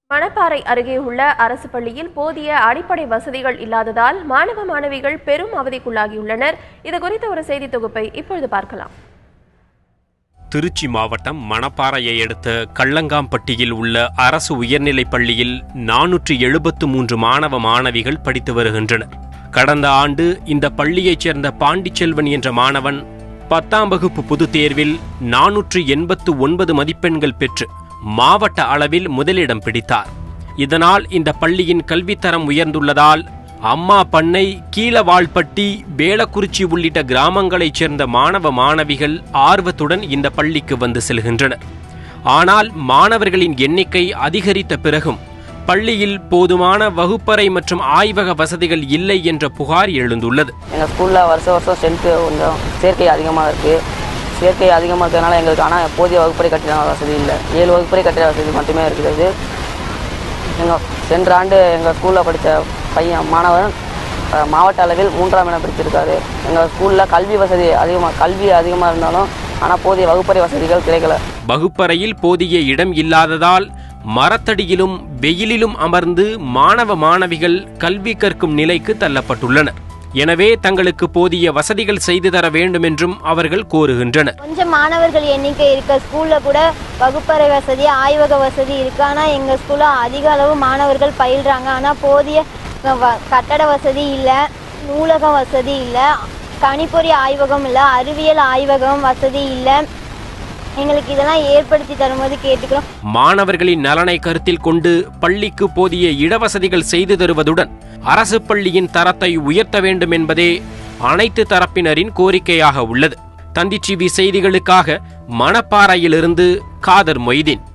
மணப்பாறை அருகே உள்ள அரசு பள்ளியில் போதிய அடிப்படை வசதிகள் இல்லாததால் மாணவ மாணவிகள் பெரும் அவதிக்குள்ளாகியுள்ளனர் இது குறித்த ஒரு செய்தி தொகுப்பை இப்பொழுது பார்க்கலாம் திருச்சி மாவட்டம் மணப்பாறையை அடுத்த கள்ளங்காம்பட்டியில் உள்ள அரசு உயர்நிலைப் பள்ளியில் நானூற்று எழுபத்து மூன்று மாணவ மாணவிகள் படித்து வருகின்றனர் கடந்த ஆண்டு இந்த பள்ளியைச் சேர்ந்த பாண்டிச்செல்வன் என்ற மாணவன் பத்தாம் வகுப்பு பொதுத் தேர்வில் நானூற்று எண்பத்து ஒன்பது மதிப்பெண்கள் பெற்று மாவட்ட அளவில் முதலிடம் பிடித்தார் இதனால் இந்த பள்ளியின் கல்வித்தரம் உயர்ந்துள்ளதால் அம்மா பண்ணை கீழவாழ்பட்டி வேளக்குறிச்சி உள்ளிட்ட கிராமங்களைச் சேர்ந்த மாணவ மாணவிகள் ஆர்வத்துடன் இந்த பள்ளிக்கு வந்து செல்கின்றனர் ஆனால் மாணவர்களின் எண்ணிக்கை அதிகரித்த பிறகும் பள்ளியில் போதுமான வகுப்பறை மற்றும் ஆய்வக வசதிகள் இல்லை என்ற புகார் எழுந்துள்ளது எங்கள் ஸ்கூலில் வருஷம் வருஷம் ஸ்ட்ரென்த்து கொஞ்சம் சேர்க்கை அதிகமாக இருக்குது சேர்க்கை அதிகமாக இருக்கிறதுனால எங்களுக்கு ஆனால் போதிய வகுப்பறை கட்டிட வசதி இல்லை ஏழு வகுப்பறை கட்டிட வசதி மட்டுமே இருக்கிறது எங்கள் சென்ற ஆண்டு எங்கள் ஸ்கூலில் படித்த பையன் மாணவன் அஹ், மாவட்ட அளவில் மூன்றாம் இடம் பிடிச்சிருக்காரு எங்கள் ஸ்கூலில் கல்வி வசதி அதிகமாக கல்வி அதிகமாக இருந்தாலும் ஆனால் போதிய வகுப்பறை வசதிகள் கிடைக்கல வகுப்பறையில் போதிய இடம் இல்லாததால் மரத்தடியிலும் வெயிலிலும் அமர்ந்து மாணவ மாணவிகள் கல்வி கற்கும் நிலைக்கு தள்ளப்பட்டுள்ளனர் எனவே தங்களுக்கு போதிய வசதிகள் செய்து தர வேண்டும் என்றும் அவர்கள் கோருகின்றனர் கொஞ்சம் மாணவர்கள் எண்ணிக்கை இருக்க ஸ்கூலில் கூட வகுப்பறை வசதி ஆய்வக வசதி இருக்கு ஆனால் எங்கள் ஸ்கூலில் அதிக அளவு மாணவர்கள் பயில்றாங்க ஆனால் போதிய அஹ், வ- கட்டட வசதி இல்லை நூலக வசதி இல்லை கணிப்பொறி ஆய்வகம் இல்லை அறிவியல் ஆய்வகம் வசதி இல்லை எங்களுக்கு இதெல்லாம் ஏற்படுத்தி தரும்போது கேட்டுக்கிறோம் மாணவர்களின் நலனை கருத்தில் கொண்டு பள்ளிக்கு போதிய இடவசதிகள் செய்து தருவதுடன் அரசு பள்ளியின் தரத்தை உயர்த்த வேண்டும் என்பதே அனைத்து தரப்பினரின் கோரிக்கையாக உள்ளது தந்திச்சிவி செய்திகளுக்காக மணப்பாறையிலிருந்து காதர் மொய்தீன்